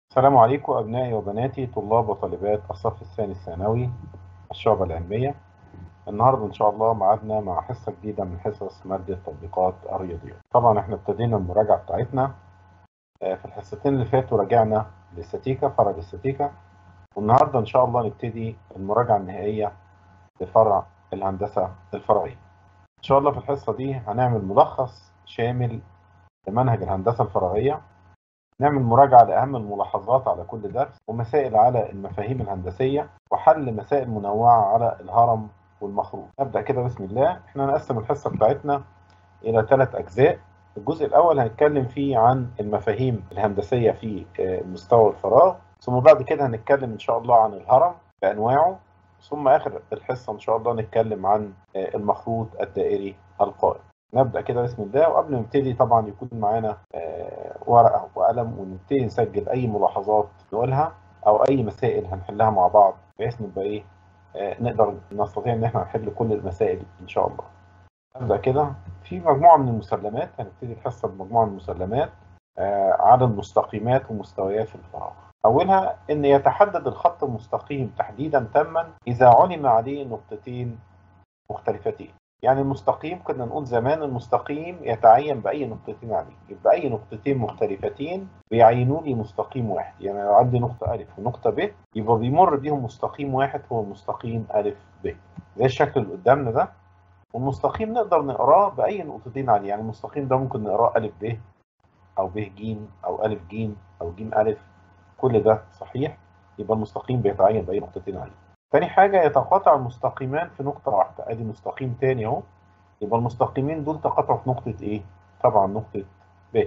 السلام عليكم أبنائي وبناتي طلاب وطالبات الصف الثاني الثانوي الشعبة العلمية النهاردة إن شاء الله معادنا مع حصة جديدة من حصص مادة تطبيقات الرياضيات طبعا احنا ابتدينا المراجعة بتاعتنا آه، في الحصتين اللي فاتوا راجعنا للستيكا فرع الستيكا والنهاردة إن شاء الله نبتدي المراجعة النهائية لفرع الهندسة الفرعية إن شاء الله في الحصة دي هنعمل ملخص شامل لمنهج الهندسة الفرعية نعمل مراجعة لأهم الملاحظات على كل درس ومسائل على المفاهيم الهندسية وحل مسائل منوعة على الهرم والمخروط نبدأ كده بسم الله احنا هنقسم الحصة بتاعتنا إلى ثلاث أجزاء الجزء الأول هنتكلم فيه عن المفاهيم الهندسية في آه، مستوى الفراغ ثم بعد كده هنتكلم إن شاء الله عن الهرم بأنواعه ثم آخر الحصة إن شاء الله نتكلم عن آه، المخروط الدائري القائم نبدأ كده بسم الله وقبل ما نبتدي طبعا يكون معانا آه، ورقة وقلم ونبتدي نسجل أي ملاحظات نقولها أو أي مسائل هنحلها مع بعض بحيث نبقى إيه آه، نقدر نستطيع إن إحنا نحل كل المسائل إن شاء الله. نبدأ كده في مجموعة من المسلمات هنبتدي الحصة بمجموعة من المسلمات آه، عدد مستقيمات ومستويات في الفراغ. أولها إن يتحدد الخط المستقيم تحديدا تاما إذا علم عليه نقطتين مختلفتين. يعني المستقيم كنا نقول زمان المستقيم يتعين بأي نقطتين عليه يبقى أي نقطتين مختلفتين بيعينوا لي مستقيم واحد يعني لو عندي نقطة ألف ونقطة ب يبقى بيمر بيهم مستقيم واحد هو المستقيم ألف ب زي الشكل اللي قدامنا ده والمستقيم نقدر نقراه بأي نقطتين عليه يعني المستقيم ده ممكن نقراه ألف ب أو ب ج أو ألف ج أو ج ألف كل ده صحيح يبقى المستقيم بيتعين بأي نقطتين عليه تاني حاجة يتقاطع المستقيمان في نقطة واحدة ادي مستقيم تاني اهو يبقى المستقيمين دول تقاطعوا في نقطة ايه؟ طبعا نقطة ب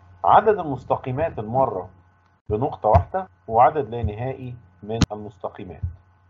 عدد المستقيمات المرة بنقطة واحدة هو عدد لا نهائي من المستقيمات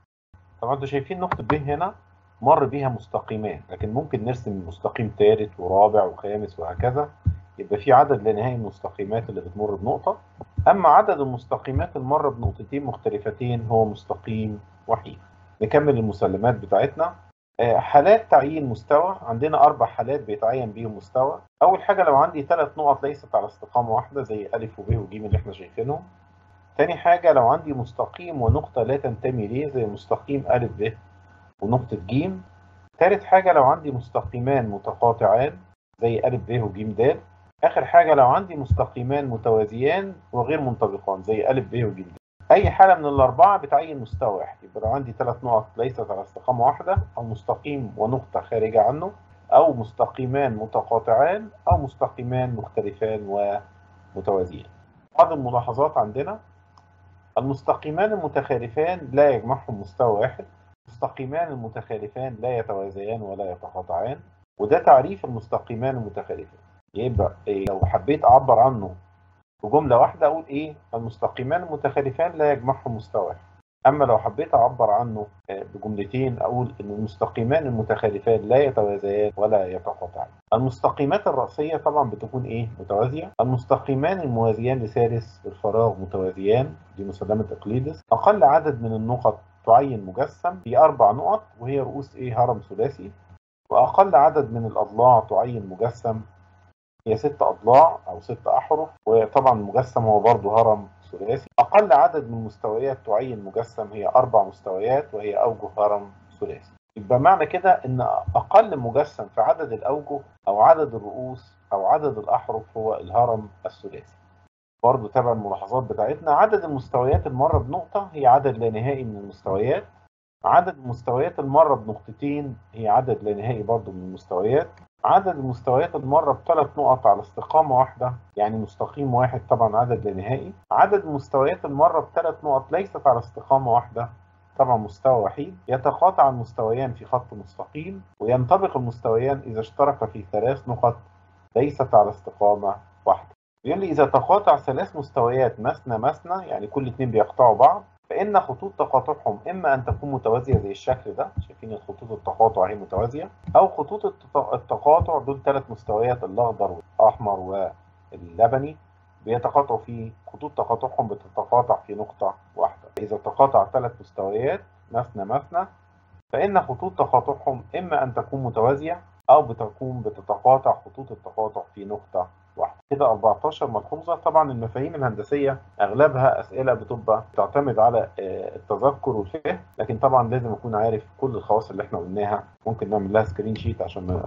طبعا انتوا شايفين نقطة ب هنا مر بيها مستقيمان لكن ممكن نرسم مستقيم ثالث ورابع وخامس وهكذا يبقى في عدد لا نهائي من المستقيمات اللي بتمر بنقطة أما عدد المستقيمات المرة بنقطتين مختلفتين هو مستقيم وحيد نكمل المسلمات بتاعتنا آه، حالات تعيين مستوى عندنا أربع حالات بيتعين بيهم مستوى أول حاجة لو عندي ثلاث نقط ليست على استقامة واحدة زي ألف وب وج اللي احنا شايفينهم تاني حاجة لو عندي مستقيم ونقطة لا تنتمي ليه زي مستقيم ألف ب ونقطة ج تالت حاجة لو عندي مستقيمان متقاطعان زي ألف ب وج د آخر حاجة لو عندي مستقيمان متوازيان وغير منطبقان زي ألف ب وج د أي حالة من الأربعة بتعين مستوى واحد يبقى لو عندي ثلاث نقط ليست على استقامة واحدة أو مستقيم ونقطة خارجة عنه أو مستقيمان متقاطعان أو مستقيمان مختلفان ومتوازيان بعض الملاحظات عندنا المستقيمان المتخالفان لا يجمعهم مستوى واحد المستقيمان المتخالفان لا يتوازيان ولا يتقاطعان وده تعريف المستقيمان المتخالفان يبقى إيه لو حبيت أعبر عنه بجملة واحدة أقول إيه المستقيمان المتخالفان لا يجمعهم مستوى واحد أما لو حبيت أعبر عنه آه، بجملتين أقول إن المستقيمان المتخالفان لا يتوازيان ولا يتقاطعان. المستقيمات الرأسية طبعا بتكون إيه؟ متوازية. المستقيمان الموازيان لثالث الفراغ متوازيان دي مسلمة إقليدس. أقل عدد من النقط تعين مجسم في أربع نقط وهي رؤوس إيه؟ هرم ثلاثي. وأقل عدد من الأضلاع تعين مجسم هي ست أضلاع أو ست أحرف وطبعا المجسم هو برضه هرم ثلاثي أقل عدد من المستويات تعين مجسم هي أربع مستويات وهي أوجه هرم ثلاثي يبقى معنى كده إن أقل مجسم في عدد الأوجه أو عدد الرؤوس أو عدد الأحرف هو الهرم الثلاثي برضه تابع الملاحظات بتاعتنا عدد المستويات المرة بنقطة هي عدد لا نهائي من المستويات عدد المستويات المرة بنقطتين هي عدد لا نهائي برضه من المستويات عدد المستويات المرة بثلاث نقط على استقامة واحدة يعني مستقيم واحد طبعا عدد لا نهائي عدد المستويات المرة بثلاث نقط ليست على استقامة واحدة طبعا مستوى وحيد يتقاطع المستويان في خط مستقيم وينطبق المستويان إذا اشترك في ثلاث نقط ليست على استقامة واحدة بيقول لي إذا تقاطع ثلاث مستويات مثنى مثنى يعني كل اتنين بيقطعوا بعض فإن خطوط تقاطعهم إما أن تكون متوازية زي الشكل ده شايفين الخطوط التقاطع هي متوازية أو خطوط التط- التقاطع دول ثلاث مستويات الأخضر والأحمر واللبني بيتقاطعوا في خطوط تقاطعهم بتتقاطع في نقطة واحدة إذا تقاطع ثلاث مستويات مثنى مثنى فإن خطوط تقاطعهم إما أن تكون متوازية أو بتكون بتتقاطع خطوط التقاطع في نقطة واحده كده 14 ملحوظه طبعا المفاهيم الهندسيه اغلبها اسئله بتبقى تعتمد على التذكر والفهم لكن طبعا لازم اكون عارف كل الخواص اللي احنا قلناها ممكن نعمل لها سكرين شيت عشان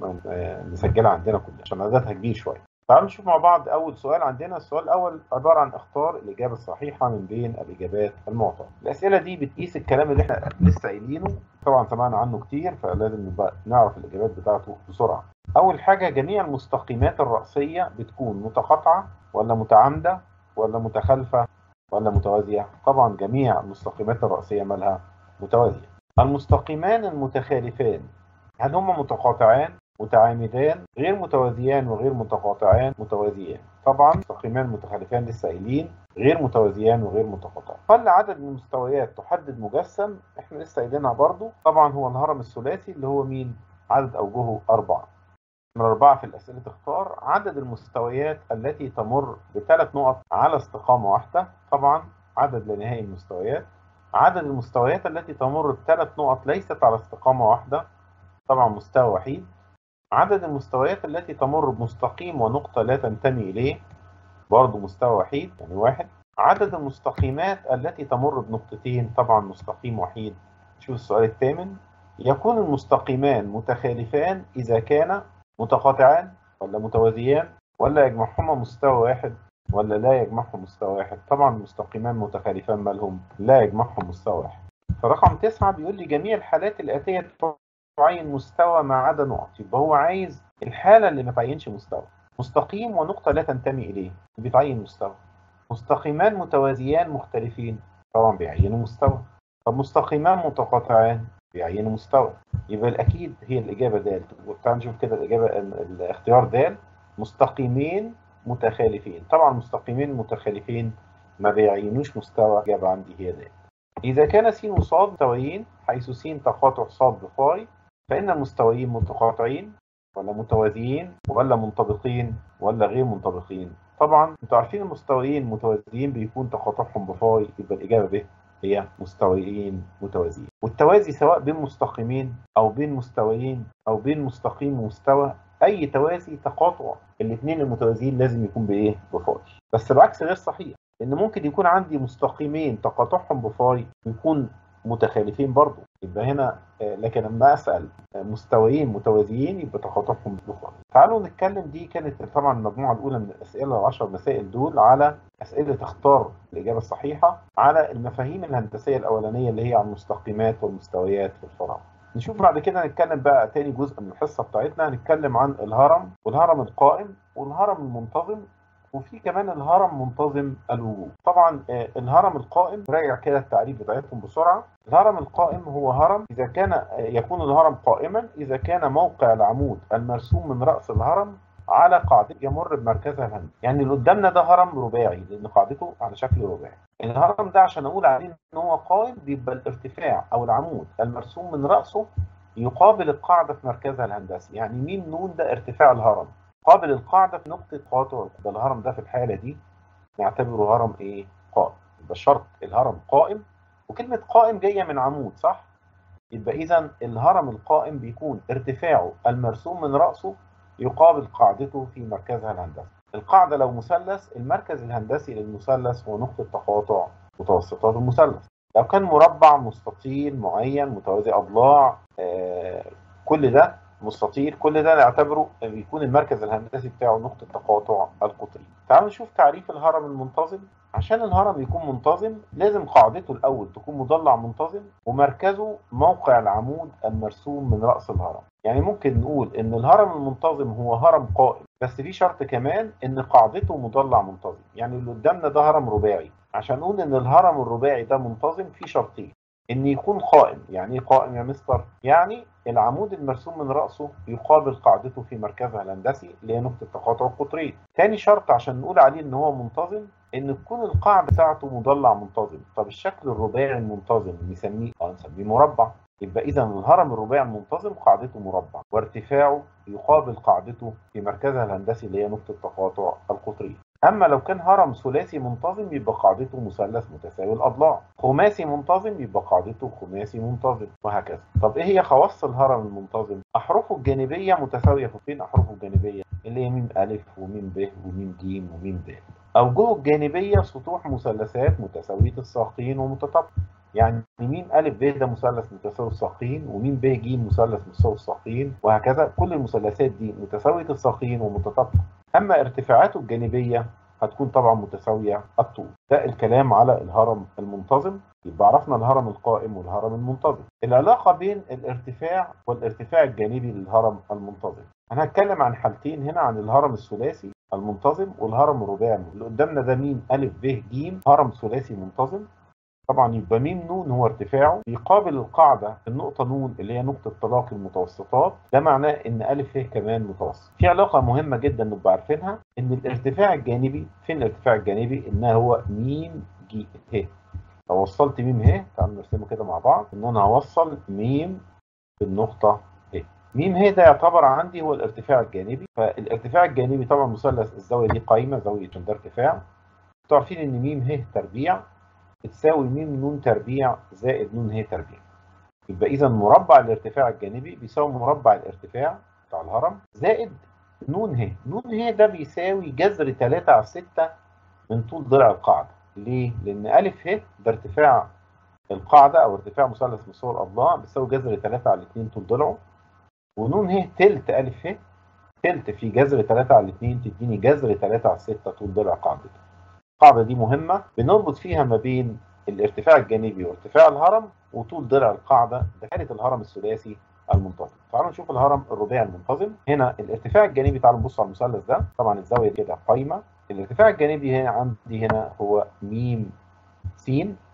نسجلها عندنا كلها عشان عددها كبير شويه تعالوا نشوف مع بعض أول سؤال عندنا السؤال الأول عبارة عن اختار الإجابة الصحيحة من بين الإجابات المعطاة الأسئلة دي بتقيس الكلام اللي احنا لسه قايلينه طبعا سمعنا عنه كتير فلازم نبقى نعرف الإجابات بتاعته بسرعة أول حاجة جميع المستقيمات الرأسية بتكون متقاطعة ولا متعامدة ولا متخالفة ولا متوازية طبعا جميع المستقيمات الرأسية مالها متوازية المستقيمان المتخالفان هل هما متقاطعان متعامدان غير متوازيان وغير متقاطعان متوازيان طبعا مستقيمان متخالفان لسه قايلين غير متوازيان وغير متقاطعان قل عدد من المستويات تحدد مجسم احنا لسه قايلينها برضو طبعا هو الهرم الثلاثي اللي هو مين عدد اوجهه اربعه من أربعة في الأسئلة تختار عدد المستويات التي تمر بثلاث نقط على استقامة واحدة طبعا عدد لا نهائي المستويات عدد المستويات التي تمر بثلاث نقط ليست على استقامة واحدة طبعا مستوى وحيد عدد المستويات التي تمر بمستقيم ونقطة لا تنتمي إليه برضه مستوى وحيد يعني واحد عدد المستقيمات التي تمر بنقطتين طبعا مستقيم وحيد شوف السؤال الثامن يكون المستقيمان متخالفان إذا كان متقاطعان ولا متوازيان ولا يجمعهما مستوى واحد ولا لا يجمعهم مستوى واحد طبعا المستقيمان متخالفان مالهم لا يجمعهم مستوى واحد فرقم تسعة بيقول لي جميع الحالات الآتية تعين مستوى ما عدا نقط يبقى هو عايز الحالة اللي ما تعينش مستوى مستقيم ونقطة لا تنتمي إليه بتعين مستوى مستقيمان متوازيان مختلفين طبعا بيعينوا مستوى طب مستقيمان متقاطعان بيعينوا مستوى يبقى الأكيد هي الإجابة د تعال نشوف كده الإجابة الاختيار د مستقيمين متخالفين طبعا مستقيمين متخالفين ما بيعينوش مستوى الإجابة عندي هي د إذا كان س وصاد مستويين حيث س تقاطع صاد بفاي فإن المستويين متقاطعين ولا متوازيين ولا منطبقين ولا غير منطبقين طبعا انتوا عارفين المستويين متوازيين بيكون تقاطعهم بفاي يبقى الإجابة ب هي مستويين متوازيين والتوازي سواء بين مستقيمين أو بين مستويين أو بين مستقيم ومستوى أي توازي تقاطع الاثنين المتوازيين لازم يكون بإيه؟ بفاي بس العكس غير صحيح ان ممكن يكون عندي مستقيمين تقاطعهم بفاي ويكون متخالفين برضه يبقى هنا لكن لما اسال مستويين متوازيين يبقى تقاطعهم بفاي تعالوا نتكلم دي كانت طبعا المجموعه الاولى من الاسئله العشر مسائل دول على اسئله تختار الاجابه الصحيحه على المفاهيم الهندسيه الاولانيه اللي هي عن المستقيمات والمستويات في الفراغ نشوف بعد كده نتكلم بقى تاني جزء من الحصه بتاعتنا هنتكلم عن الهرم والهرم القائم والهرم المنتظم وفي كمان الهرم منتظم الوجود طبعا الهرم القائم راجع كده التعريف بتاعتهم بسرعه الهرم القائم هو هرم اذا كان يكون الهرم قائما اذا كان موقع العمود المرسوم من راس الهرم على قاعدة يمر بمركزها الهندسي يعني اللي قدامنا ده هرم رباعي لان قاعدته على شكل رباعي الهرم ده عشان اقول عليه ان هو قائم بيبقى الارتفاع او العمود المرسوم من راسه يقابل القاعده في مركزها الهندسي يعني مين نون ده ارتفاع الهرم قابل القاعدة في نقطة قاطع ده الهرم ده في الحالة دي نعتبره هرم ايه؟ قائم يبقى شرط الهرم قائم وكلمة قائم جاية من عمود صح؟ يبقى إذا الهرم القائم بيكون ارتفاعه المرسوم من رأسه يقابل قاعدته في مركزها الهندسي القاعدة لو مثلث المركز الهندسي للمثلث هو نقطة تقاطع متوسطات المثلث لو كان مربع مستطيل معين متوازي أضلاع آه كل ده مستطيل كل ده نعتبره بيكون المركز الهندسي بتاعه نقطة تقاطع القطري تعالوا نشوف تعريف الهرم المنتظم عشان الهرم يكون منتظم لازم قاعدته الأول تكون مضلع منتظم ومركزه موقع العمود المرسوم من رأس الهرم يعني ممكن نقول ان الهرم المنتظم هو هرم قائم بس في شرط كمان ان قاعدته مضلع منتظم يعني اللي قدامنا ده هرم رباعي عشان نقول ان الهرم الرباعي ده منتظم في شرطين ان يكون قائم يعني ايه قائم يا مستر يعني العمود المرسوم من رأسه يقابل قاعدته في مركزها الهندسي اللي هي نقطة تقاطع القطرين. تاني شرط عشان نقول عليه ان هو منتظم ان تكون القاعدة بتاعته مضلع منتظم. طب الشكل الرباعي المنتظم نسميه اه نسميه مربع. يبقى اذا الهرم الرباعي المنتظم قاعدته مربع وارتفاعه يقابل قاعدته في مركزها الهندسي اللي هي نقطة تقاطع القطرين. اما لو كان هرم ثلاثي منتظم يبقى قاعدته مثلث متساوي الاضلاع خماسي منتظم يبقى قاعدته خماسي منتظم وهكذا طب ايه هي خواص الهرم المنتظم احرفه الجانبيه متساويه في فين احرفه الجانبيه اللي هي ميم الف وميم ب وميم ج وميم د اوجهه الجانبيه سطوح مثلثات متساويه الساقين ومتطابقه يعني ميم أ ب ده مثلث متساوي الساقين وميم ب ج مثلث متساوي الساقين وهكذا كل المثلثات دي متساوية الساقين ومتطابقة أما ارتفاعاته الجانبية هتكون طبعا متساوية الطول ده الكلام على الهرم المنتظم يبقى عرفنا الهرم القائم والهرم المنتظم العلاقة بين الارتفاع والارتفاع الجانبي للهرم المنتظم أنا هتكلم عن حالتين هنا عن الهرم الثلاثي المنتظم والهرم الرباعي اللي قدامنا ده ميم أ ب ج هرم ثلاثي منتظم طبعا يبقى ميم نون هو ارتفاعه بيقابل القاعده النقطه نون اللي هي نقطه تلاقي المتوسطات ده معناه ان ا ه كمان متوسط في علاقه مهمه جدا نبقى عارفينها ان الارتفاع الجانبي فين الارتفاع الجانبي ان هو ميم ج ه لو وصلت ميم ه تعالوا نرسمه كده مع بعض ان انا هوصل ميم بالنقطه ه ميم ه ده يعتبر عندي هو الارتفاع الجانبي فالارتفاع الجانبي طبعا مثلث الزاويه دي قايمه زاويه ده ارتفاع انتوا عارفين ان ميم ه تربيع بتساوي م ن تربيع زائد ن ه تربيع يبقى اذا مربع الارتفاع الجانبي بيساوي مربع الارتفاع بتاع الهرم زائد ن ه ن ه ده بيساوي جذر 3 على 6 من طول ضلع القاعده ليه لان ا ه ده ارتفاع القاعده او ارتفاع مثلث مساوي الاضلاع بيساوي جذر 3 على 2 طول ضلعه ونون ه تلت ا ه تلت في جذر 3 على 2 تديني جذر 3 على 6 طول ضلع قاعدتها القاعدة دي مهمة بنربط فيها ما بين الارتفاع الجانبي وارتفاع الهرم وطول ضلع القاعدة ده حالة الهرم الثلاثي المنتظم تعالوا نشوف الهرم الرباعي المنتظم هنا الارتفاع الجانبي تعالوا نبص على المثلث ده طبعا الزاوية كده قايمة الارتفاع الجانبي هنا عندي هنا هو م س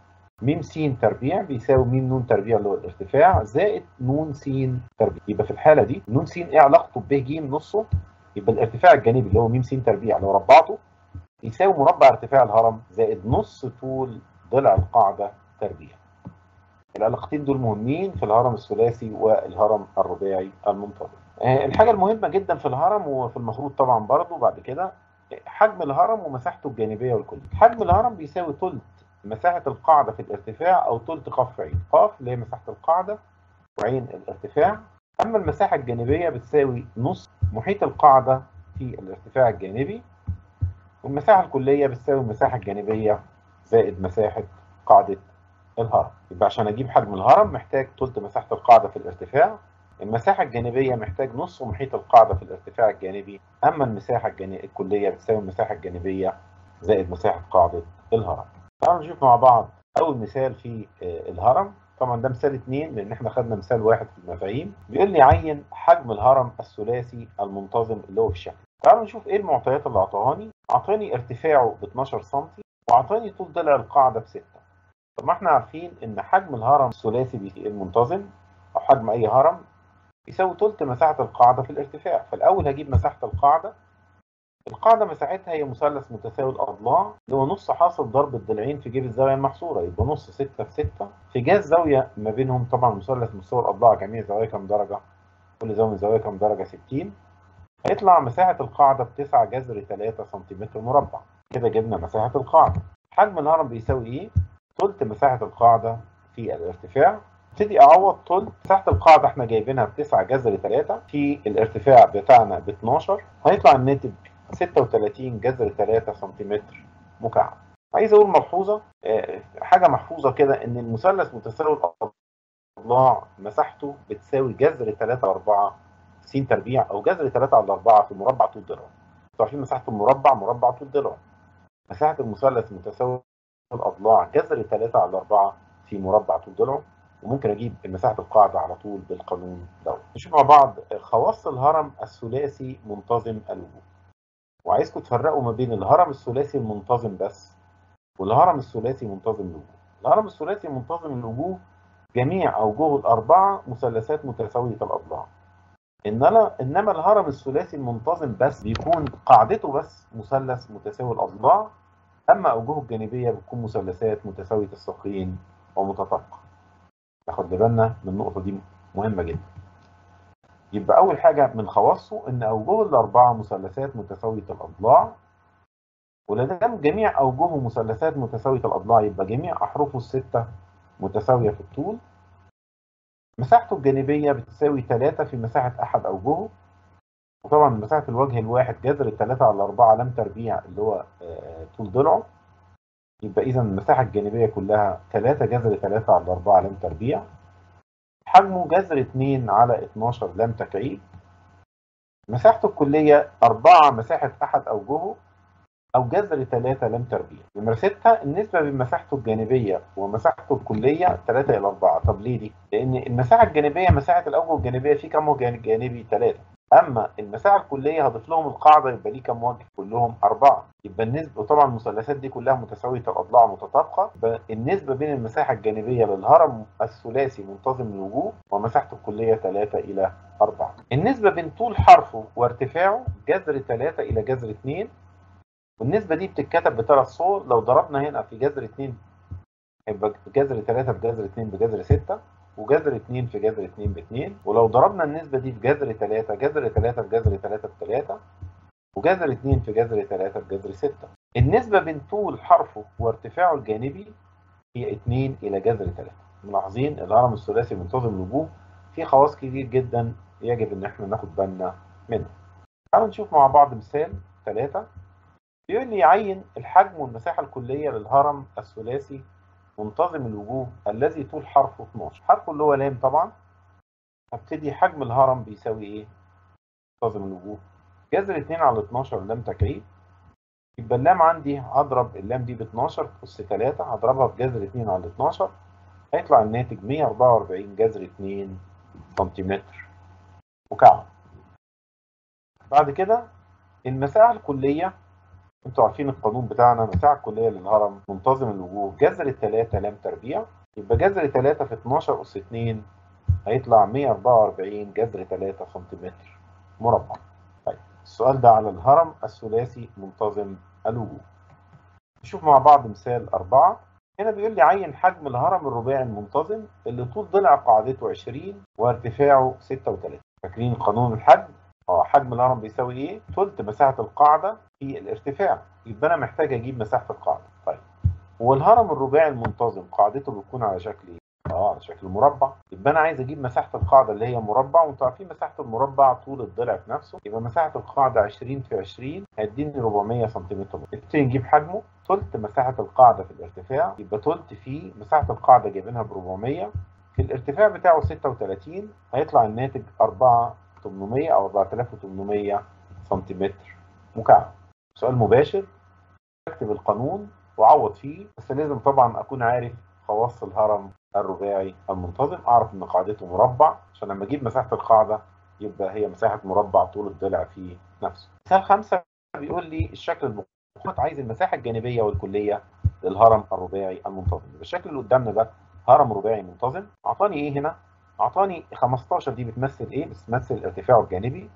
م س تربيع بيساوي م ن تربيع اللي هو الارتفاع زائد ن س تربيع يبقى في الحالة دي ن س ايه علاقته ب ج نصه يبقى الارتفاع الجانبي اللي هو م س تربيع لو ربعته يساوي مربع ارتفاع الهرم زائد نص طول ضلع القاعدة تربيع. العلاقتين دول مهمين في الهرم الثلاثي والهرم الرباعي المنتظم. أه الحاجة المهمة جدا في الهرم وفي المفروض طبعا برضه بعد كده حجم الهرم ومساحته الجانبية والكلية. حجم الهرم بيساوي ثلث مساحة القاعدة في الارتفاع أو ثلث قاف عين. قاف اللي هي مساحة القاعدة وعين الارتفاع. أما المساحة الجانبية بتساوي نص محيط القاعدة في الارتفاع الجانبي والمساحة الكلية بتساوي المساحة الجانبية زائد مساحة قاعدة الهرم يبقى عشان أجيب حجم الهرم محتاج تلت مساحة القاعدة في الارتفاع المساحة الجانبية محتاج نص محيط القاعدة في الارتفاع الجانبي أما المساحة الجانبية الكلية بتساوي المساحة الجانبية زائد مساحة قاعدة الهرم تعالوا نشوف مع بعض أول مثال في الهرم طبعا ده مثال اثنين لان احنا خدنا مثال واحد في المفاهيم بيقول لي عين حجم الهرم الثلاثي المنتظم اللي هو في الشكل تعالوا نشوف ايه المعطيات اللي اعطاهاني اعطاني ارتفاعه ب 12 سم واعطاني طول ضلع القاعده ب 6 طب ما احنا عارفين ان حجم الهرم الثلاثي المنتظم او حجم اي هرم يساوي ثلث مساحه القاعده في الارتفاع فالاول هجيب مساحه القاعده القاعده مساحتها هي مثلث متساوي الاضلاع اللي هو نص حاصل ضرب الضلعين في جيب الزاويه المحصوره يبقى نص 6 في 6 في جهه زاويه ما بينهم طبعا مثلث مستوى الاضلاع جميع زوايا كام درجه كل زاويه من زوايا كام درجه 60 هيطلع مساحة القاعدة ب 9 جذر 3 سم مربع كده جبنا مساحة القاعدة حجم الهرم بيساوي ايه؟ ثلث مساحة القاعدة في الارتفاع ابتدي اعوض ثلث مساحة القاعدة احنا جايبينها ب 9 جذر 3 في الارتفاع بتاعنا ب 12 هيطلع الناتج 36 جذر 3 سم مكعب عايز اقول ملحوظة حاجة محفوظة كده ان المثلث متساوي الاضلاع مساحته بتساوي جذر 3 4 س تربيع او جذر 3 على 4 في مربع طول ضلع. انتوا عارفين مساحه المربع مربع طول ضلع. مساحه المثلث متساوي الاضلاع جذر 3 على 4 في مربع طول ضلعه وممكن اجيب مساحه القاعده على طول بالقانون دوت. نشوف مع بعض خواص الهرم الثلاثي منتظم الوجوه. وعايزكم تفرقوا ما بين الهرم الثلاثي المنتظم بس والهرم الثلاثي منتظم الوجوه. الهرم الثلاثي منتظم الوجوه جميع اوجهه الاربعه مثلثات متساويه الاضلاع. انما انما الهرم الثلاثي المنتظم بس بيكون قاعدته بس مثلث متساوي الاضلاع اما اوجهه الجانبيه بتكون مثلثات متساويه الساقين ومتطابقه ناخد بالنا من النقطه دي مهمه جدا يبقى اول حاجه من خواصه ان اوجهه الاربعه مثلثات متساويه الاضلاع ولدام جميع أوجهه مثلثات متساوية الأضلاع يبقى جميع أحرفه الستة متساوية في الطول مساحته الجانبية بتساوي 3 في مساحة أحد أوجهه وطبعا مساحة الوجه الواحد جذر 3 على 4 لام تربيع اللي هو طول ضلعه يبقى إذا المساحة الجانبية كلها 3 جذر 3 على 4 لام تربيع حجمه جذر 2 على 12 لام تكعيب مساحته الكلية 4 مساحة أحد أوجهه أو جذر 3 لام تربيع نمرة 6 النسبة بين مساحته الجانبية ومساحته الكلية 3 إلى 4 طب ليه دي؟ لأن المساحة الجانبية مساحة الأوجه الجانبية في كم وجه جانبي 3 أما المساحة الكلية هضيف لهم القاعدة يبقى ليه كم وجه؟ كلهم أربعة يبقى النسبة وطبعا المثلثات دي كلها متساوية الأضلاع متطابقة يبقى النسبة بين المساحة الجانبية للهرم الثلاثي منتظم الوجوه ومساحته الكلية 3 إلى 4 النسبة بين طول حرفه وارتفاعه جذر 3 إلى جذر 2 والنسبة دي بتتكتب بثلاث صور لو ضربنا هنا في جذر 2 يبقى جذر 3 في جذر 2 بجذر 6 وجذر 2 في جذر 2 ب 2 ولو ضربنا النسبة دي في جذر 3 جذر 3 في جذر 3 ب 3 وجذر 2 في جذر 3 في جذر 6 النسبة بين طول حرفه وارتفاعه الجانبي هي 2 إلى جذر 3 ملاحظين الهرم الثلاثي منتظم الوجوه فيه خواص كتير جدا يجب إن احنا ناخد بالنا منها تعالوا نشوف مع بعض مثال 3 بيقول لي يعين الحجم والمساحة الكلية للهرم الثلاثي منتظم الوجوه الذي طول حرفه 12 حرفه اللي هو لام طبعا هبتدي حجم الهرم بيساوي ايه منتظم الوجوه جذر 2 على 12 لام تكعيب يبقى اللام عندي هضرب اللام دي ب 12 أس 3 هضربها في جذر 2 على 12 هيطلع الناتج 144 جذر 2 سنتيمتر مكعب بعد كده المساحة الكلية انتوا عارفين القانون بتاعنا المساحة الكلية للهرم منتظم الوجوه جذر الثلاثة لام تربيع يبقى جذر 3 في 12 أس 2 هيطلع 144 جذر 3 سنتيمتر مربع طيب السؤال ده على الهرم الثلاثي منتظم الوجوه نشوف مع بعض مثال أربعة هنا بيقول لي عين حجم الهرم الرباعي المنتظم اللي طول ضلع قاعدته 20 وارتفاعه 36 فاكرين قانون الحجم اه حجم الهرم بيساوي ايه؟ ثلث مساحة القاعدة في الارتفاع يبقى انا محتاج اجيب مساحة القاعدة طيب والهرم الرباعي المنتظم قاعدته بتكون على شكل ايه؟ اه على شكل مربع يبقى انا عايز اجيب مساحة القاعدة اللي هي مربع وانتوا عارفين مساحة المربع طول الضلع في نفسه يبقى مساحة القاعدة 20 في 20 هيديني 400 سنتيمتر نبتدي نجيب حجمه ثلث مساحة القاعدة في الارتفاع يبقى ثلث في مساحة القاعدة جايبينها ب 400 في الارتفاع بتاعه 36 هيطلع الناتج 4 800 او 4800 سنتيمتر مكعب سؤال مباشر اكتب القانون واعوض فيه بس لازم طبعا اكون عارف خواص الهرم الرباعي المنتظم اعرف ان قاعدته مربع عشان لما اجيب مساحه القاعده يبقى هي مساحه مربع طول الضلع في نفسه مثال خمسة بيقول لي الشكل المقاط عايز المساحه الجانبيه والكليه للهرم الرباعي المنتظم الشكل اللي قدامنا ده هرم رباعي منتظم اعطاني ايه هنا اعطاني 15 دي بتمثل ايه بتمثل ارتفاعه الجانبي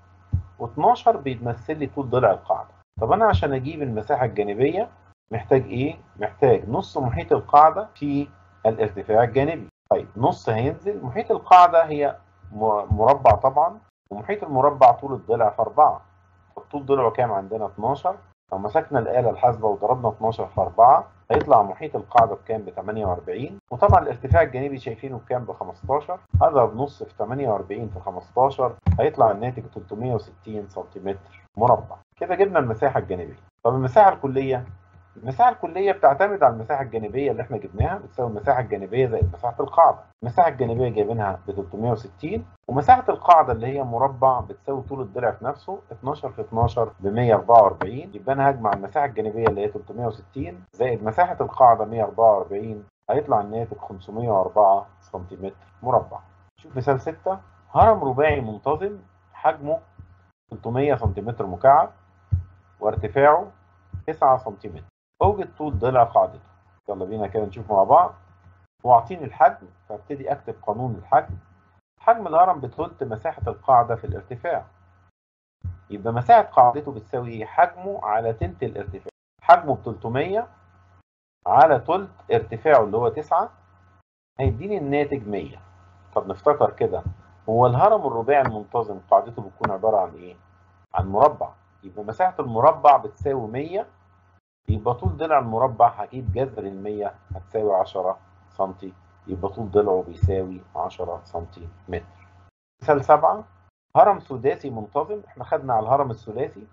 و12 بيتمثل لي طول ضلع القاعده طب انا عشان اجيب المساحه الجانبيه محتاج ايه محتاج نص محيط القاعده في الارتفاع الجانبي طيب نص هينزل محيط القاعده هي مربع طبعا ومحيط المربع طول الضلع في 4 طول ضلعه كام عندنا 12 لو مسكنا الآلة الحاسبة وضربنا 12 في 4 هيطلع محيط القاعدة بكام ب 48 وطبعا الارتفاع الجانبي شايفينه بكام ب 15 هضرب نص في 48 في 15 هيطلع الناتج 360 سنتيمتر مربع كده جبنا المساحة الجانبية طب المساحة الكلية المساحة الكلية بتعتمد على المساحة الجانبية اللي احنا جبناها بتساوي المساحة الجانبية زائد مساحة القاعدة المساحة الجانبية جايبينها ب 360 ومساحة القاعدة اللي هي مربع بتساوي طول الضلع في نفسه 12 في 12 ب 144 يبقى انا هجمع المساحة الجانبية اللي هي 360 زائد مساحة القاعدة 144 هيطلع الناتج 504 سنتيمتر مربع شوف مثال 6 هرم رباعي منتظم حجمه 300 سنتيمتر مكعب وارتفاعه 9 سنتيمتر اوجد طول ضلع قاعدته يلا بينا كده نشوف مع بعض واعطيني الحجم فابتدي اكتب قانون الحجم حجم الهرم بثلث مساحة القاعدة في الارتفاع يبقى مساحة قاعدته بتساوي حجمه على تلت الارتفاع حجمه ب 300 على تلت ارتفاعه اللي هو 9 هيديني الناتج 100 طب نفتكر كده هو الهرم الرباعي المنتظم قاعدته بتكون عبارة عن ايه؟ عن مربع يبقى مساحة المربع بتساوي 100 يبقى طول ضلع المربع هجيب جذر ال 100 هتساوي 10 سم يبقى طول ضلعه بيساوي 10 سنتيمتر. مثال سبعة هرم سداسي منتظم احنا خدنا على الهرم الثلاثي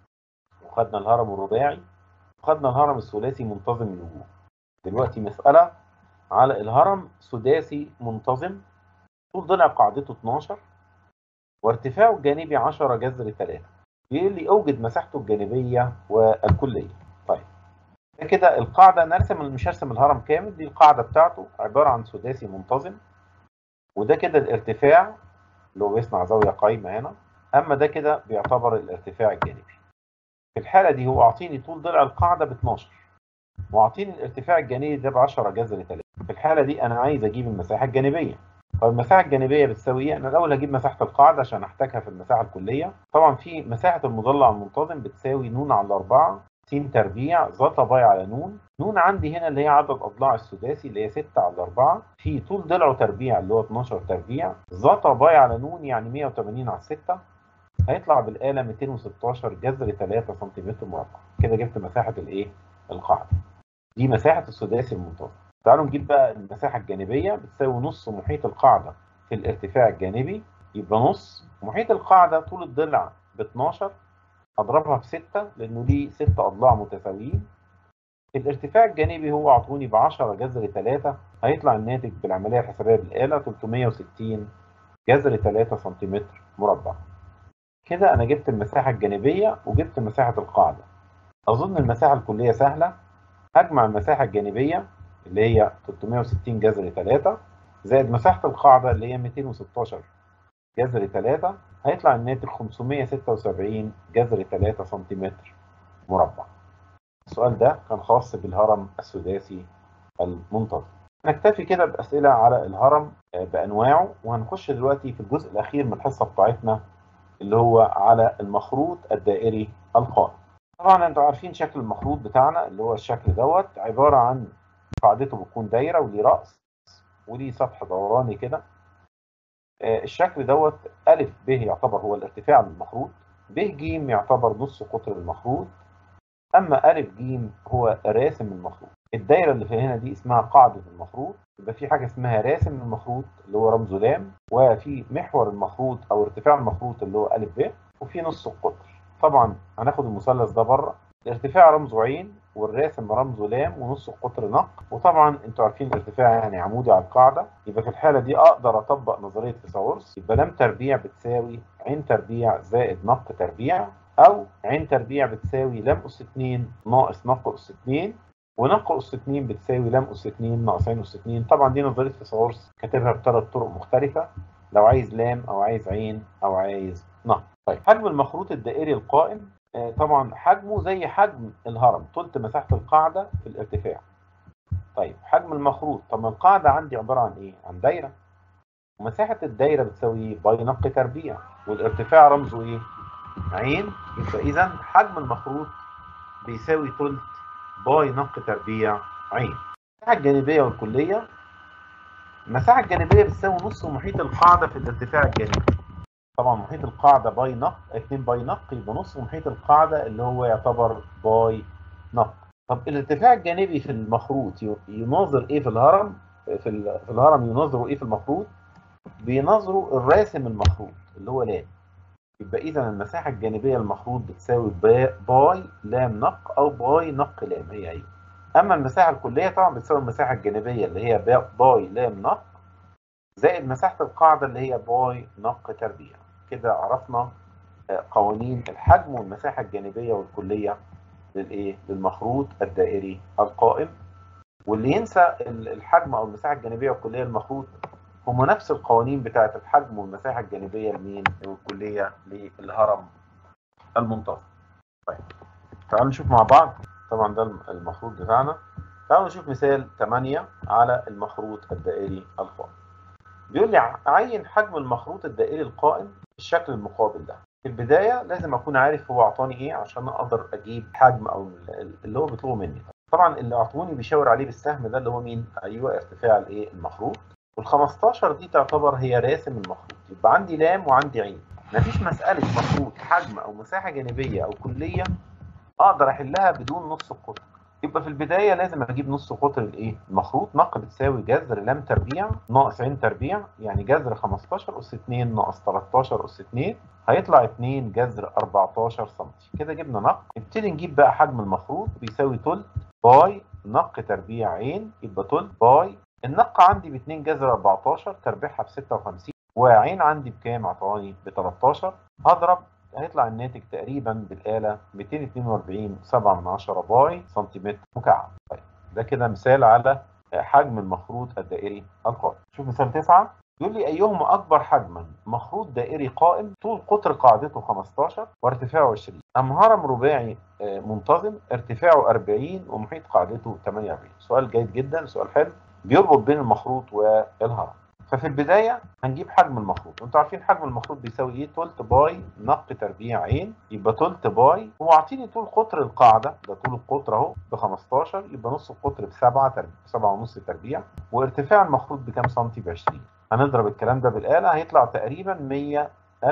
وخدنا الهرم الرباعي وخدنا الهرم الثلاثي منتظم الوجوه. دلوقتي مسألة على الهرم سداسي منتظم طول ضلع قاعدته 12 وارتفاعه الجانبي 10 جذر 3 بيقول لي اوجد مساحته الجانبيه والكليه طيب ده كده القاعده انا ارسم مش هرسم الهرم كامل دي القاعده بتاعته عباره عن سداسي منتظم وده كده الارتفاع اللي هو بيصنع زاويه قايمه هنا اما ده كده بيعتبر الارتفاع الجانبي في الحاله دي هو اعطيني طول ضلع القاعده ب 12 واعطيني الارتفاع الجانبي ده ب 10 جذر 3 في الحاله دي انا عايز اجيب المساحه الجانبيه طب المساحه الجانبيه بتساوي ايه؟ انا الاول هجيب مساحه القاعده عشان احتاجها في المساحه الكليه طبعا في مساحه المضلع المنتظم بتساوي ن على 4 س تربيع ز باي على ن ن عندي هنا اللي هي عدد اضلاع السداسي اللي هي 6 على 4 في طول ضلعه تربيع اللي هو 12 تربيع ز باي على ن يعني 180 على 6 هيطلع بالآلة 216 جذر 3 سم مربع كده جبت مساحة الايه القاعدة دي مساحة السداسي المنتظم تعالوا نجيب بقى المساحة الجانبية بتساوي نص محيط القاعدة في الارتفاع الجانبي يبقى نص محيط القاعدة طول الضلع ب 12 أضربها في 6 لأنه دي 6 أضلاع متساويين الارتفاع الجانبي هو عطوني ب 10 جذر 3 هيطلع الناتج بالعملية الحسابية بالآلة 360 جذر 3 سنتيمتر مربع كده أنا جبت المساحة الجانبية وجبت مساحة القاعدة أظن المساحة الكلية سهلة هجمع المساحة الجانبية اللي هي 360 جذر 3 زائد مساحة القاعدة اللي هي 216 جذر 3 هيطلع الناتج 576 جذر 3 سنتيمتر مربع. السؤال ده كان خاص بالهرم السداسي المنتظم. نكتفي كده بأسئلة على الهرم بأنواعه وهنخش دلوقتي في الجزء الأخير من الحصة بتاعتنا اللي هو على المخروط الدائري القائم. طبعا انتوا عارفين شكل المخروط بتاعنا اللي هو الشكل دوت عبارة عن قاعدته بتكون دايره وليه راس وليه سطح دوراني كده آه الشكل دوت ا ب يعتبر هو الارتفاع للمخروط ب ج يعتبر نص قطر المخروط اما ا ج هو راسم المخروط الدايره اللي في هنا دي اسمها قاعده المخروط يبقى في حاجه اسمها راسم المخروط اللي هو رمزه لام وفي محور المخروط او ارتفاع المخروط اللي هو ا ب وفي نص القطر طبعا هناخد المثلث ده بره الارتفاع رمزه عين والراسم رمزه لام ونص القطر نق وطبعا انتوا عارفين الارتفاع يعني عمودي على القاعده يبقى في الحاله دي اقدر اطبق نظريه فيثاغورس يبقى لام تربيع بتساوي عين تربيع زائد نق تربيع او عين تربيع بتساوي لام اس 2 ناقص نق اس 2 ونق اس 2 بتساوي لام اس 2 ناقص عين اس 2 طبعا دي نظريه فيثاغورس كاتبها بثلاث طرق مختلفه لو عايز لام او عايز عين او عايز نق طيب حجم المخروط الدائري القائم طبعا حجمه زي حجم الهرم تلت مساحة القاعدة في الارتفاع طيب حجم المخروط طب ما القاعدة عندي عبارة عن ايه؟ عن دايرة ومساحة الدايرة بتساوي باي نق تربيع والارتفاع رمزه ايه؟ عين يبقى اذا حجم المخروط بيساوي تلت باي نق تربيع عين المساحة الجانبية والكلية المساحة الجانبية بتساوي نص محيط القاعدة في الارتفاع الجانبي طبعا محيط القاعدة باي نق 2 باي نق يبقى نص محيط القاعدة اللي هو يعتبر باي نق طب الارتفاع الجانبي في المخروط يناظر ايه في الهرم في, في الهرم يناظروا ايه في المخروط بيناظروا الراسم المخروط اللي هو لام يبقى اذا المساحة الجانبية للمخروط بتساوي باي لام نق او باي نق لام هي هي اما المساحة الكلية طبعا بتساوي المساحة الجانبية اللي هي باي لام نق زائد مساحة القاعدة اللي هي باي نق تربيع كده عرفنا قوانين الحجم والمساحة الجانبية والكلية للايه للمخروط الدائري القائم واللي ينسى الحجم او المساحة الجانبية والكلية للمخروط هم نفس القوانين بتاعة الحجم والمساحة الجانبية لمين والكلية للهرم المنتظم طيب تعالوا نشوف مع بعض طبعا ده المخروط بتاعنا تعالوا نشوف مثال 8 على المخروط الدائري القائم بيقول لي عين حجم المخروط الدائري القائم بالشكل المقابل ده في البداية لازم أكون عارف هو أعطاني إيه عشان أقدر أجيب حجم أو اللي هو بيطلبه مني طبعا اللي أعطوني بيشاور عليه بالسهم ده اللي هو مين؟ أيوه ارتفاع الإيه المخروط وال 15 دي تعتبر هي راسم المخروط يبقى عندي لام وعندي عين مفيش مسألة مخروط حجم أو مساحة جانبية أو كلية اقدر احلها بدون نص القطر يبقى في البدايه لازم اجيب نص قطر الايه المخروط نق بتساوي جذر لام تربيع ناقص عين تربيع يعني جذر 15 اس 2 ناقص 13 اس 2 هيطلع 2 جذر 14 سم كده جبنا نق نبتدي نجيب بقى حجم المخروط بيساوي تلت باي نق تربيع عين يبقى تلت باي النق عندي ب 2 جذر 14 تربيعها ب 56 وعين عندي بكام عطاني ب 13 هضرب هيطلع الناتج تقريبا بالآلة 242 7 من 10 باي سنتيمتر مكعب طيب ده كده مثال على حجم المخروط الدائري القائم شوف مثال 9 يقول لي أيهما أكبر حجما مخروط دائري قائم طول قطر قاعدته 15 وارتفاعه 20 أم هرم رباعي منتظم ارتفاعه 40 ومحيط قاعدته 48 سؤال جيد جدا سؤال حلو بيربط بين المخروط والهرم ففي البداية هنجيب حجم المخروط وانتوا عارفين حجم المخروط بيساوي ايه تلت باي نق تربيع عين يبقى تلت باي هو عاطيني طول قطر القاعدة ده طول القطر اهو ب 15 يبقى نص القطر ب 7 تربيع 7 ونص تربيع وارتفاع المخروط بكام سنتي ب 20 هنضرب الكلام ده بالآلة هيطلع تقريبا 100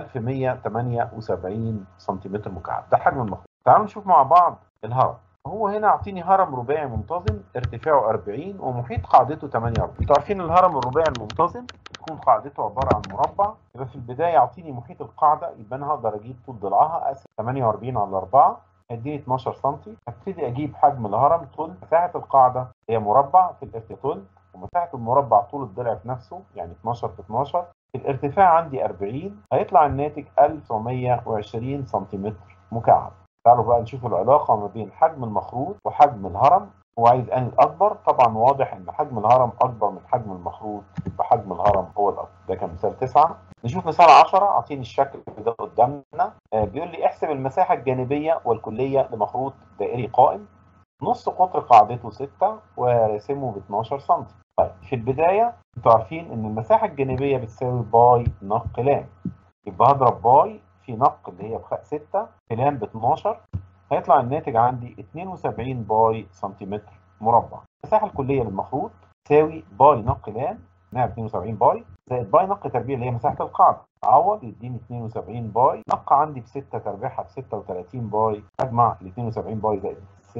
1178 سنتيمتر مكعب ده حجم المخروط تعالوا نشوف مع بعض الهرم هو هنا اعطيني هرم رباعي منتظم ارتفاعه 40 ومحيط قاعدته 48 انتوا عارفين الهرم الرباعي المنتظم تكون قاعدته عباره عن مربع يبقى في البدايه يعطيني محيط القاعده يبقى انا هقدر اجيب طول ضلعها اقسم 48 على 4 هيديني 12 سم هبتدي اجيب حجم الهرم طول مساحه القاعده هي مربع في الارتفاع ومساحه المربع طول الضلع في نفسه يعني 12 في 12 الارتفاع عندي 40 هيطلع الناتج 1920 سنتيمتر مكعب تعالوا بقى نشوف العلاقة ما بين حجم المخروط وحجم الهرم هو عايز أنهي الأكبر طبعا واضح إن حجم الهرم أكبر من حجم المخروط فحجم الهرم هو الأكبر ده كان مثال تسعة نشوف مثال 10 أعطيني الشكل ده قدامنا آه بيقول لي احسب المساحة الجانبية والكلية لمخروط دائري قائم نص قطر قاعدته 6 وراسمه ب 12 سم طيب في البداية انتوا عارفين إن المساحة الجانبية بتساوي باي نق لام يبقى هضرب باي في نق اللي هي 6 في لام ب 12 هيطلع الناتج عندي 72 باي سنتيمتر مربع المساحه الكليه للمخروط تساوي باي نق لام انها 72 باي زائد باي نق تربيع اللي هي مساحه القاعده اعوض يديني 72 باي نق عندي ب 6 تربيعها ب 36 باي اجمع ال 72 باي زائد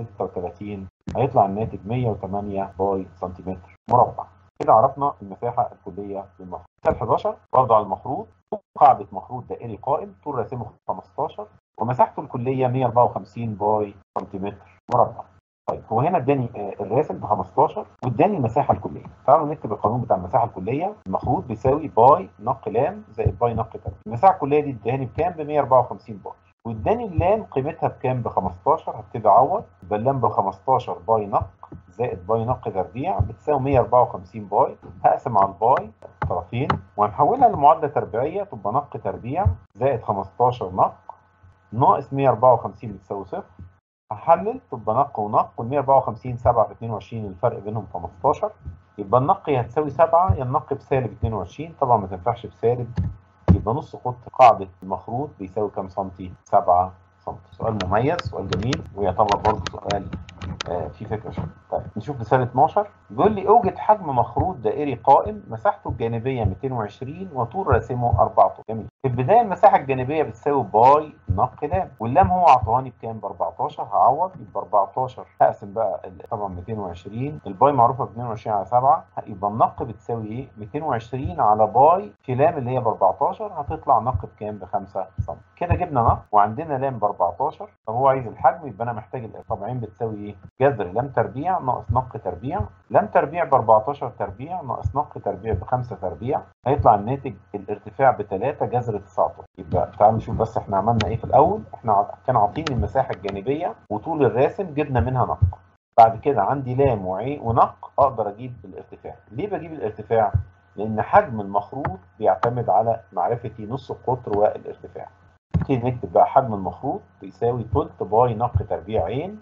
36 هيطلع الناتج 108 باي سنتيمتر مربع كده عرفنا المساحه الكليه للمخروط مثال 11 برضه على المخروط قاعدة مخروط دائري قائم طول راسمه 15 ومساحته الكلية 154 باي سنتيمتر مربع. طيب هو هنا اداني الراسم ب 15 واداني المساحة الكلية. تعالوا نكتب القانون بتاع المساحة الكلية المخروط بيساوي باي نق لام زائد باي نق تربيع. المساحة الكلية دي اداني بكام؟ ب 154 باي. واداني اللام قيمتها بكام؟ ب 15 هبتدي اعوض يبقى اللام ب 15 باي نق زائد باي نق تربيع بتساوي 154 باي هقسم على الباي طرفين وهنحولها لمعادله تربيعيه تبقى نق تربيع زائد 15 نق ناقص 154 بتساوي صفر هحلل تبقى نق ونق وال 154 7 في 22 الفرق بينهم 15 يبقى النق يا هتساوي 7 يا النق بسالب 22 طبعا ما تنفعش بسالب يبقى نص قطر قاعده المخروط بيساوي كام سنتي؟ 7 سم سؤال مميز سؤال جميل ويعتبر برضه سؤال آه في فكره شويه طيب نشوف مثال 12 بيقول لي اوجد حجم مخروط دائري قائم مساحته الجانبيه 220 وطول راسمه 4 جميل في البدايه المساحه الجانبيه بتساوي باي نق لام واللام هو عطاني بكام ب 14 هعوض يبقى 14 هقسم بقى طبعا 220 الباي معروفه ب 22 على 7 يبقى النق بتساوي ايه 220 على باي في لام اللي هي ب 14 هتطلع نق بكام ب 5 سم كده جبنا نق وعندنا لام ب 14 طب هو عايز الحجم يبقى انا محتاج طبعين بتساوي ايه جذر لام تربيع ناقص نق تربيع لام تربيع ب 14 تربيع ناقص نق تربيع ب 5 تربيع هيطلع الناتج الارتفاع ب 3 جذر 19 يبقى تعالوا نشوف بس احنا عملنا ايه في الاول احنا كان عاطيني المساحه الجانبيه وطول الراسم جبنا منها نق بعد كده عندي لام وعين ونق اقدر اجيب الارتفاع ليه بجيب الارتفاع لان حجم المخروط بيعتمد على معرفتي نص القطر والارتفاع نبتدي نكتب بقى حجم المخروط بيساوي تلت باي نق تربيع عين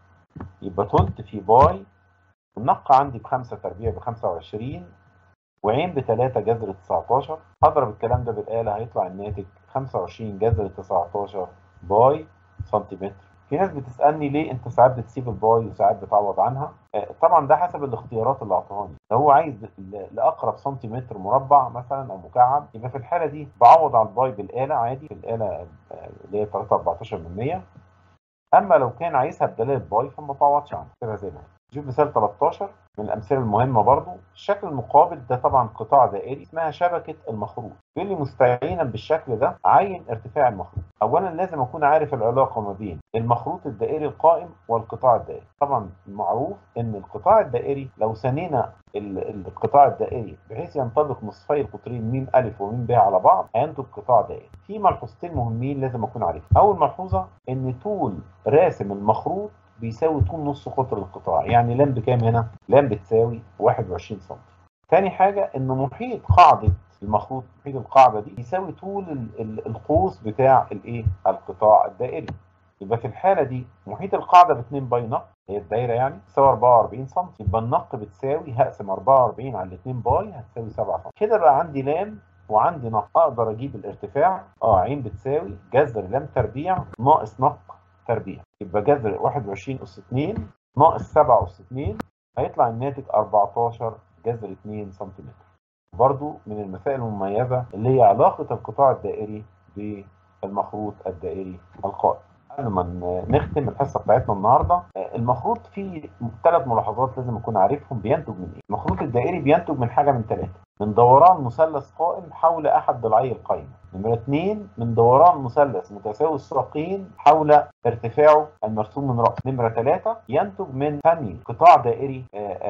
يبقى تلت في باي النق عندي بخمسة تربيع بخمسة وعشرين وعين بتلاتة جذر تسعتاشر هضرب الكلام ده بالآلة هيطلع الناتج خمسة وعشرين جذر تسعتاشر باي سنتيمتر في ناس بتسألني ليه انت ساعات بتسيب الباي وساعات بتعوض عنها آه طبعا ده حسب الاختيارات اللي اعطاهاني لو هو عايز لاقرب سنتيمتر مربع مثلا او مكعب يبقى في الحاله دي بعوض على الباي بالاله عادي في الاله اللي هي 3 14 من 100 اما لو كان عايزها بدلاله باي فما بعوضش عنها كده زي ما هي نشوف مثال 13 من الامثله المهمه برضو الشكل المقابل ده طبعا قطاع دائري اسمها شبكه المخروط بيقول لي مستعينا بالشكل ده عين ارتفاع المخروط اولا لازم اكون عارف العلاقه ما بين المخروط الدائري القائم والقطاع الدائري طبعا معروف ان القطاع الدائري لو سنينا القطاع الدائري بحيث ينطبق نصفي القطرين م ا وم ب على بعض هينتج قطاع دائري في ملحوظتين مهمين لازم اكون عارفهم اول ملحوظه ان طول راسم المخروط بيساوي طول نص قطر القطاع يعني لام بكام هنا لام بتساوي 21 سم تاني حاجه ان محيط قاعده المخروط محيط القاعده دي يساوي طول القوس بتاع الايه القطاع الدائري يبقى في الحاله دي محيط القاعده ب 2 باي نق هي الدايره يعني تساوي 44 سم يبقى النق بتساوي هقسم 44 على 2 باي هتساوي 7 سم كده بقى عندي لام وعندي نق اقدر اجيب الارتفاع اه عين بتساوي جذر لام تربيع ناقص نق تربيع يبقى جذر 21 اس 2 ناقص 7 اس 2 هيطلع الناتج 14 جذر 2 سم برضو من المسائل المميزة اللي هي علاقة القطاع الدائري بالمخروط الدائري القائم قبل ما نختم الحصه بتاعتنا النهارده المخروط فيه ثلاث ملاحظات لازم اكون عارفهم بينتج من ايه؟ المخروط الدائري بينتج من حاجه من ثلاثه من دوران مثلث قائم حول احد ضلعي القايمه نمرة اثنين من دوران مثلث متساوي الساقين حول ارتفاعه المرسوم من رأس نمرة ثلاثة ينتج من ثاني قطاع دائري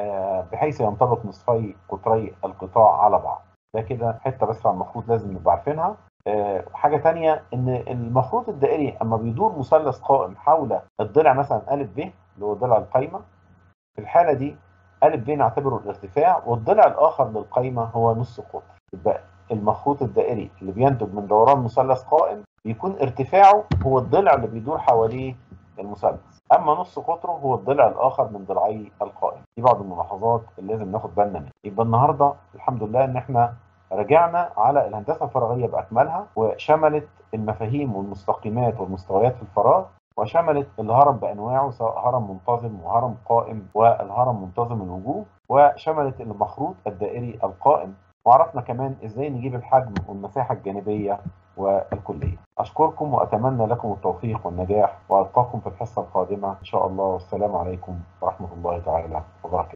بحيث ينطبق نصفي قطري القطاع على بعض ده كده حته بس على المخروط لازم نبقى عارفينها أه حاجة تانية ان المخروط الدائري اما بيدور مثلث قائم حول الضلع مثلا ا ب اللي هو ضلع القايمة في الحالة دي ا ب نعتبره الارتفاع والضلع الاخر للقايمة هو نص قطر يبقى المخروط الدائري اللي بينتج من دوران مثلث قائم بيكون ارتفاعه هو الضلع اللي بيدور حواليه المثلث اما نص قطره هو الضلع الاخر من ضلعي القائم دي بعض الملاحظات اللي لازم ناخد بالنا منها يبقى النهارده الحمد لله ان احنا رجعنا على الهندسه الفراغيه باكملها وشملت المفاهيم والمستقيمات والمستويات في الفراغ وشملت الهرم بانواعه سواء هرم منتظم وهرم قائم والهرم منتظم الوجوه وشملت المخروط الدائري القائم وعرفنا كمان ازاي نجيب الحجم والمساحه الجانبيه والكليه. اشكركم واتمنى لكم التوفيق والنجاح والقاكم في الحصه القادمه ان شاء الله والسلام عليكم ورحمه الله تعالى وبركاته.